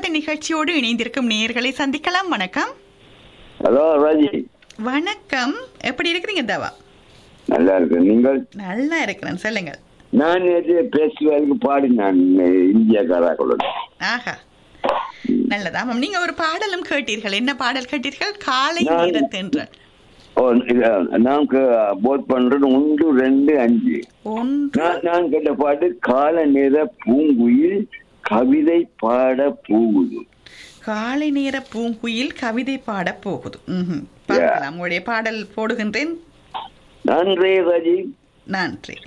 வணக்கம் நிகழ்ச்சியோடு இணைந்திருக்கும் நேயர்களை சந்திக்கலாம் வணக்கம் ஹலோ ராஜி வணக்கம் எப்படி இருக்கிறீங்க தவா நல்லா இருக்கு நீங்கள் நல்லா இருக்கிறேன் சொல்லுங்கள் நான் நேற்று பேசுவதற்கு பாடினான் இந்தியா கராக்களுடன் ஆஹா நல்லதா ஆமாம் நீங்க ஒரு பாடலும் கேட்டீர்கள் என்ன பாடல் கேட்டீர்கள் காலை நான்- நேரத்தென்றல் ஓ இது, நான் போட் பண்றது ஒன்று ரெண்டு அஞ்சு ஒன்று நான் நான் கேட்ட பாட்டு கால நேர பூங்குயில் கவிதை பாட போகுது காலை நேர பூங்குயில் கவிதை பாட போகுது ம்ஹும். பார்க்கலாம் உங்களுடைய பாடல் போடுகின்றேன் நன்றி ராஜி நன்றி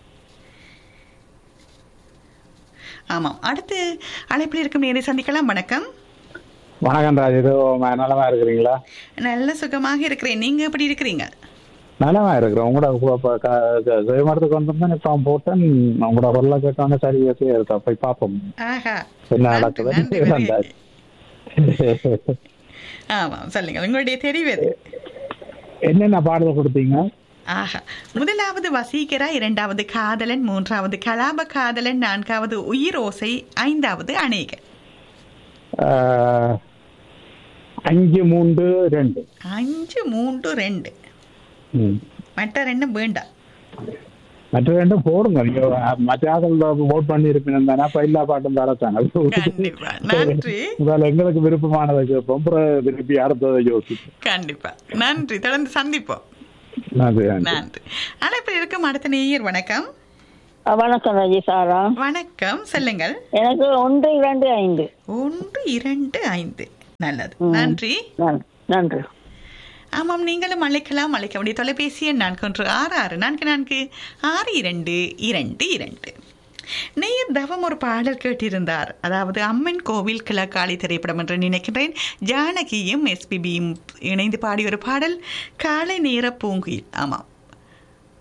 ஆமாம் அடுத்து அழைப்பில் இருக்கும் நேரை சந்திக்கலாம் வணக்கம் வணக்கம் ராஜ் இது நலமா இருக்கிறீங்களா நல்ல சுகமாக இருக்கிறேன் நீங்க எப்படி இருக்கிறீங்க நலமா இருக்கிறோம் உங்களோட சுயமரத்துக்கு வந்திருந்தேன் இப்போ போட்டேன் உங்களோட குரலை கேட்டோன்னே சரி ஓகே இருக்கா போய் பார்ப்போம் ஆஹா என்ன நன்றி, நடக்குதுன்னு நன்றி, very வந்தாச்சு. good. ஆமாம் சொல்லுங்கள் உங்களுடைய தெரிவு எது என்னென்ன பாடல் கொடுத்தீங்க ஆஹா முதலாவது வசீகரா இரண்டாவது காதலன் மூன்றாவது கலாப காதலன் நான்காவது உயிர் ஓசை ஐந்தாவது அநேக ஆஹ், அஞ்சு மூன்று ரெண்டு அஞ்சு மூன்று ரெண்டு ம். மற்ற ரெண்டும் வேண்டாம் மற்ற ரெண்டும் போடுங்க நீங்க மற்ற ஆக்கள் ஓட் பண்ணி இருப்பீங்க தானே அப்ப எல்லா பாட்டும் தரத்தாங்க கண்டிப்பா நன்றி முதல்ல எங்களுக்கு விருப்பமானதை கேட்போம் அப்புறம் விருப்பி அடுத்ததை யோசிப்போம் கண்டிப்பா நன்றி தொடர்ந்து சந்திப்போம் நன்றி நன்றி நன்றி அழைப்பில் இருக்கும் அடுத்த நேயர் வணக்கம் அஹ் வணக்கம் ரஜி சாரா வணக்கம் சொல்லுங்கள் எனக்கு ஒன்று இரண்டு ஐந்து ஒன்று இரண்டு ஐந்து நல்லது நன்றி நன்றி நன்றி ஆமாம் நீங்களும் அழைக்கலாம் அழைக்க வேண்டிய தொலைபேசி எண் நான்கு ஒன்று ஆறு ஆறு நான்கு நான்கு ஆறு இரண்டு இரண்டு இரண்டு நேயர் தவம் ஒரு பாடல் கேட்டிருந்தார் அதாவது அம்மன் கோவில் கிழக்காளி திரைப்படம் என்று நினைக்கிறேன் ஜானகியும் எஸ்பிபியும் இணைந்து பாடிய ஒரு பாடல் காலை நேர பூங்குயில் ஆமாம்